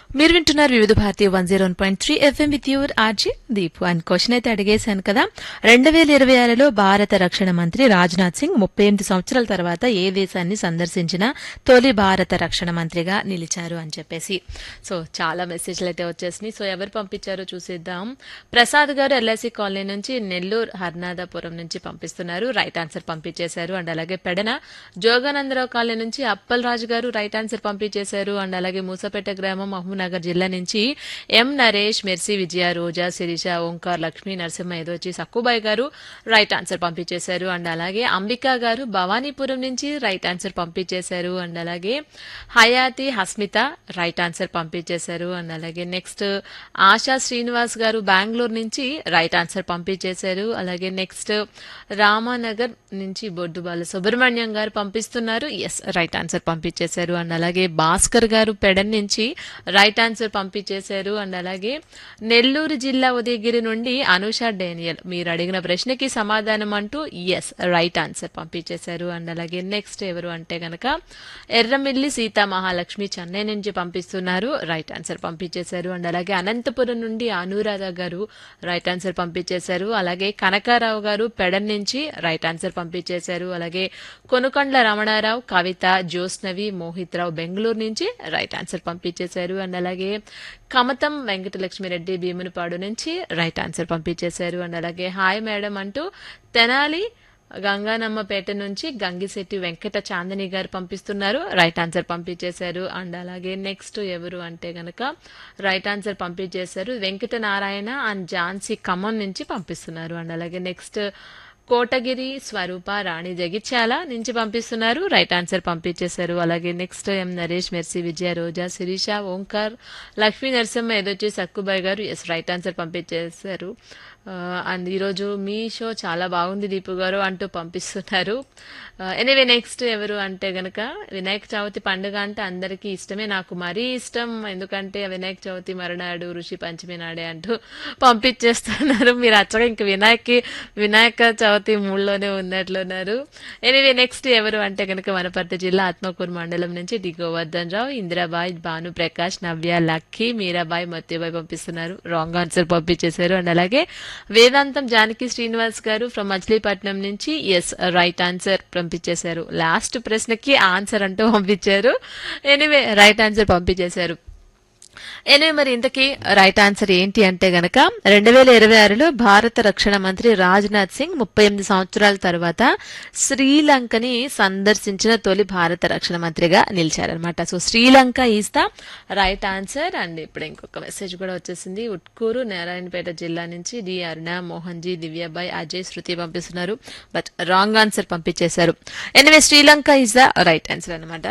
మీరు వింటున్నారు వివిధ భారతీయ one zero point three FM with your RJ Deep అని క్వశ్చన్ అయితే అడిగేశాను కదా రెండు వేల ఇరవై ఆరులో భారత రక్షణ మంత్రి రాజ్నాథ్ సింగ్ ముప్పై ఎనిమిది సంవత్సరాల తర్వాత ఏ దేశాన్ని సందర్శించిన తొలి భారత రక్షణ మంత్రిగా నిలిచారు అని చెప్పేసి సో చాలా మెసేజ్లు అయితే వచ్చేసినాయి సో ఎవరు పంపించారో చూసేద్దాం ప్రసాద్ గారు ఎల్ఐసి కాలనీ నుంచి నెల్లూరు హర్నాథపురం నుంచి పంపిస్తున్నారు రైట్ ఆన్సర్ పంపించేశారు అండ్ అలాగే పెడన జోగానందరావు కాలనీ నుంచి అప్పల్ రాజు గారు రైట్ ఆన్సర్ పంపించేశారు అండ్ అలాగే మూసపేట గ్రామం మహబూబ్నగర్ జిల్లా నుంచి ఎం నరేష్ మెర్సీ విజయ రోజా శిరీష ఓంకార్ లక్ష్మీ నరసింహ ఏదోచి సక్కుబాయ్ గారు రైట్ ఆన్సర్ పంపించేశారు అండ్ అలాగే అంబికా గారు భవానీపురం నుంచి రైట్ ఆన్సర్ పంపించేశారు అండ్ అలాగే హయాతి హస్మిత రైట్ ఆన్సర్ పంపించేశారు అండ్ అలాగే నెక్స్ట్ ఆశా శ్రీనివాస్ గారు బెంగళూరు నుంచి రైట్ ఆన్సర్ పంపించేశారు అలాగే నెక్స్ట్ రామానగర్ నుంచి బొడ్డు బాల సుబ్రహ్మణ్యం గారు పంపిస్తున్నారు ఎస్ రైట్ ఆన్సర్ పంపించేశారు అండ్ అలాగే భాస్కర్ గారు పెడన్ నుంచి రైట్ ఆన్సర్ పంపించేశారు అండ్ అలాగే నెల్లూరు జిల్లా ఉదయగిరి నుండి అనుష డేనియల్ మీరు అడిగిన ప్రశ్నకి సమాధానం అంటూ ఎస్ రైట్ ఆన్సర్ పంపించేశారు అండ్ అలాగే నెక్స్ట్ ఎవరు అంటే గనక ఎర్రమిల్లి సీతా మహాలక్ష్మి చెన్నై నుంచి పంపిస్తున్నారు రైట్ ఆన్సర్ పంపించేశారు అండ్ అలాగే అనంతపురం నుండి అనురాధ గారు రైట్ ఆన్సర్ పంపించేశారు అలాగే కనకారావు గారు పెడన్ నుంచి రైట్ ఆన్సర్ పంపించేశారు అలాగే కొనుకొండ్ల రమణారావు కవిత జ్యోత్స్నవి మోహిత్ రావు బెంగళూరు నుంచి రైట్ ఆన్సర్ పంపించేశారు అండ్ అలాగే కమతం వెంకటలక్ష్మిరెడ్డి భీమునిపాడు నుంచి రైట్ ఆన్సర్ పంపించేశారు అండ్ అలాగే హాయ్ మేడం అంటూ తెనాలి గంగానమ్మపేట నుంచి గంగిశెట్టి వెంకట చాందని గారు పంపిస్తున్నారు రైట్ ఆన్సర్ పంపించేశారు అండ్ అలాగే నెక్స్ట్ ఎవరు అంటే గనక రైట్ ఆన్సర్ పంపించేశారు వెంకట నారాయణ అండ్ ఝాన్సీ ఖమ్మం నుంచి పంపిస్తున్నారు అండ్ అలాగే నెక్స్ట్ కోటగిరి స్వరూప రాణి జగిత్యాల నుంచి పంపిస్తున్నారు రైట్ ఆన్సర్ పంపించేశారు అలాగే next M Naresh Mercy Vijaya Roja Sirisha Omkar Lakshmi Narasimha ఏదొచ్చి Sakkubai garu yes right answer పంపించేశారు అండ్ ఈరోజు మీ షో చాలా బాగుంది దీపు గారు అంటూ పంపిస్తున్నారు ఎనీవే నెక్స్ట్ ఎవరు అంటే గనక వినాయక చవితి పండుగ అంటే అందరికీ ఇష్టమే నాకు మరీ ఇష్టం ఎందుకంటే వినాయక చవితి మరునాడు ఋషి పంచమి నాడే అంటూ పంపించేస్తున్నారు మీరు అచ్చగా ఇంక వినాయకి వినాయక చవితి మూడులోనే ఉన్నట్లున్నారు ఎనీవే నెక్స్ట్ ఎవరు అంటే గనక వనపర్తి జిల్లా ఆత్మకూరు మండలం నుంచి డి గోవర్ధన్ రావు ఇందిరాబాయ్ భాను ప్రకాష్ నవ్య లక్కీ మీరాబాయ్ మత్యబాయ్ పంపిస్తున్నారు రాంగ్ ఆన్సర్ పంపించేశారు అండ్ అలాగే వేదాంతం జానకి శ్రీనివాస్ గారు ఫ్రమ్ మచిలీపట్నం నుంచి ఎస్ రైట్ ఆన్సర్ పంపించేశారు లాస్ట్ ప్రశ్నకి ఆన్సర్ అంటూ పంపించారు ఎనీవే రైట్ ఆన్సర్ పంపించేశారు ఎనివే మరి ఇంతకీ రైట్ ఆన్సర్ ఏంటి అంటే గనక రెండు వేల ఇరవై ఆరులో భారత రక్షణ మంత్రి రాజ్నాథ్ సింగ్ ముప్పై ఎనిమిది సంవత్సరాల తర్వాత శ్రీలంకని సందర్శించిన తొలి భారత రక్షణ మంత్రిగా నిలిచారనమాట so Sri Lanka is the right answer and ఇప్పుడు ఇంకొక మెసేజ్ కూడా వచ్చేసింది ఉట్కూరు నారాయణపేట జిల్లా నుంచి డి అరుణ మోహన్ జీ దివ్యాబాయ్ అజయ్ శృతి పంపిస్తున్నారు బట్ రాంగ్ ఆన్సర్ పంపించేశారు anyway Sri Lanka is the right answer అనమాట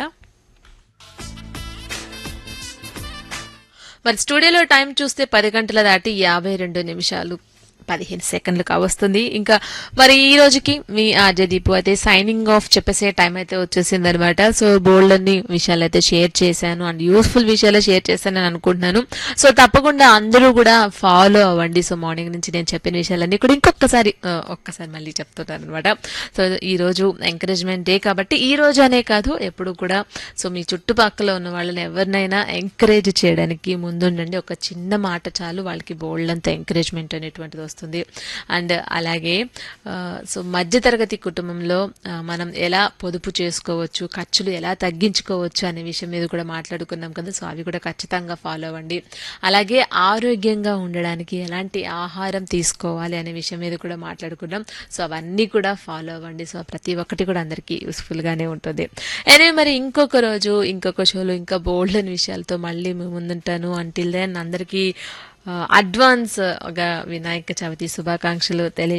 మరి స్టూడియోలో టైం చూస్తే పది గంటల దాటి యాభై రెండు నిమిషాలు పదిహేను సెకండ్లు కావస్తుంది ఇంకా మరి ఈ రోజుకి మీ ఆర్జే దీపు అయితే సైనింగ్ ఆఫ్ చెప్పేసే టైం అయితే వచ్చేసింది అనమాట సో బోల్డ్ అన్ని విషయాలు అయితే షేర్ చేశాను అండ్ యూస్ఫుల్ విషయాలు షేర్ చేశానని అనుకుంటున్నాను సో తప్పకుండా అందరూ కూడా ఫాలో అవ్వండి సో మార్నింగ్ నుంచి నేను చెప్పిన విషయాలన్నీ కూడా ఇంకొకసారి ఆ, ఒక్కసారి మళ్ళీ చెప్తున్నాను అనమాట సో ఈ రోజు ఎంకరేజ్మెంట్ డే కాబట్టి ఈ రోజు అనే కాదు ఎప్పుడు కూడా సో మీ చుట్టుపక్కల ఉన్న వాళ్ళని ఎవరినైనా ఎంకరేజ్ చేయడానికి ముందుండండి ఒక చిన్న మాట చాలు వాళ్ళకి బోల్డ్ అంత ఎంకరేజ్మెంట్ అనేటువంటిది వస్తుంది అండ్ అలాగే ఆ, సో మధ్యతరగతి కుటుంబంలో ఆ, మనం ఎలా పొదుపు చేసుకోవచ్చు ఖర్చులు ఎలా తగ్గించుకోవచ్చు అనే విషయం మీద కూడా మాట్లాడుకున్నాం కదా సో అవి కూడా ఖచ్చితంగా ఫాలో అవ్వండి అలాగే ఆరోగ్యంగా ఉండడానికి ఎలాంటి ఆహారం తీసుకోవాలి అనే విషయం మీద కూడా మాట్లాడుకున్నాం సో అవన్నీ కూడా ఫాలో అవ్వండి సో ప్రతి ఒక్కటి కూడా అందరికీ యూస్ఫుల్గానే ఉంటుంది ఎనివే మరి ఇంకొక రోజు ఇంకొక షోలో ఇంకా బోల్డ్ అని విషయాలతో మళ్ళీ మీ ముందుంటాను అంటిల్ దెన్ అందరికీ అడ్వాన్స్ వినాయక చవితి శుభాకాంక్షలు తెలియ